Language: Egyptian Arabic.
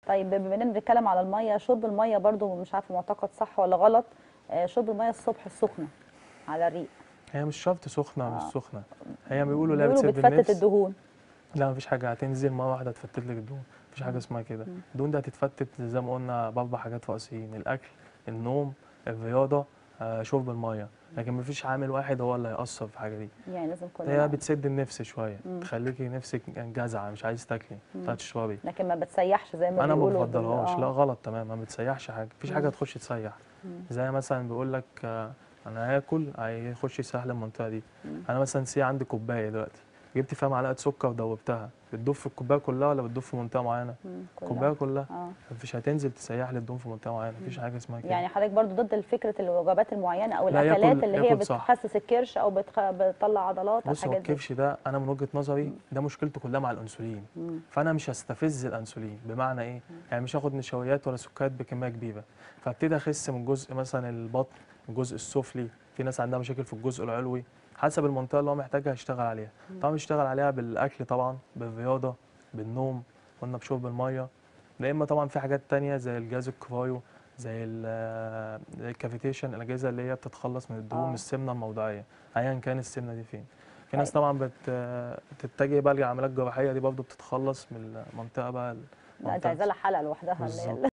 طيب بما اننا بنتكلم على الميه شرب الميه برضو مش عارفه معتقد صح ولا غلط آه، شرب الميه الصبح السخنه على الريق هي مش شرط سخنه مش آه. سخنه هي بيقولوا لا بيقولوا بتسد بتفتت النفس الدهون لا مفيش حاجه هتنزل مره واحده تفتت لك الدهون مفيش حاجه اسمها كده الدهون دي هتتفتت زي ما قلنا باربع حاجات رئيسيين الاكل النوم الرياضه آه، شرب الميه لكن مفيش عامل واحد هو اللي هيأثر في الحاجه دي يعني لازم كل هي بتسد النفس شويه مم. تخليكي نفسك جزعه مش عايز تاكلي مش عايز تشربي لكن ما بتسيحش زي ما انا ما بيقولوا بال- بفضلهاش آه. لا غلط تمام ما بتسيحش حاجه مفيش حاجه مم. تخش تسيح مم. زي مثلا بيقول لك آه، انا هاكل هيخش يسيح لي المنطقه دي مم. انا مثلا سي عندي كوبايه دلوقتي جبت فيها معلقه سكر ودوبتها بتدوب في الكوبايه كلها ولا بتدوب في منطقه معينه مم. كلها. الكوبايه كلها اه مفيش هتنزل تسيح لي الدهون في منطقه معينه مفيش حاجه اسمها كده يعني حضرتك برضو ضد فكره الوجبات المعينه او لا، الاكلات ياكل- اللي هي ياكل صح. بتخسس الكرش او بتخ... بتطلع عضلات او بص هو الحاجات دي الكرش ده انا من وجهه نظري ده مشكلته كلها مع الانسولين مم. فانا مش هستفز الانسولين بمعنى ايه يعني مش هاخد نشويات ولا سكريات بكميه كبيره فابتدي اخس من جزء مثلا البطن الجزء السفلي في ناس عندها مشاكل في الجزء العلوي حسب المنطقه اللي هو محتاجها هيشتغل عليها طبعا بيشتغل عليها بالاكل طبعا بالرياضه بالنوم قلنا بشرب الميه لا اما طبعا في حاجات تانية زي الجهاز الكفايو زي ال- الكافيتيشن الاجهزه اللي هي بتتخلص من الدهون آه. من السمنه الموضعيه ايا كان السمنه دي فين في ناس طيب. طبعا بت بتتجه بقى للعمليات الجراحيه دي برضه بتتخلص من المنطقه بقى لا انت عايزه لها حلقه لوحدها اللي هي بالظبط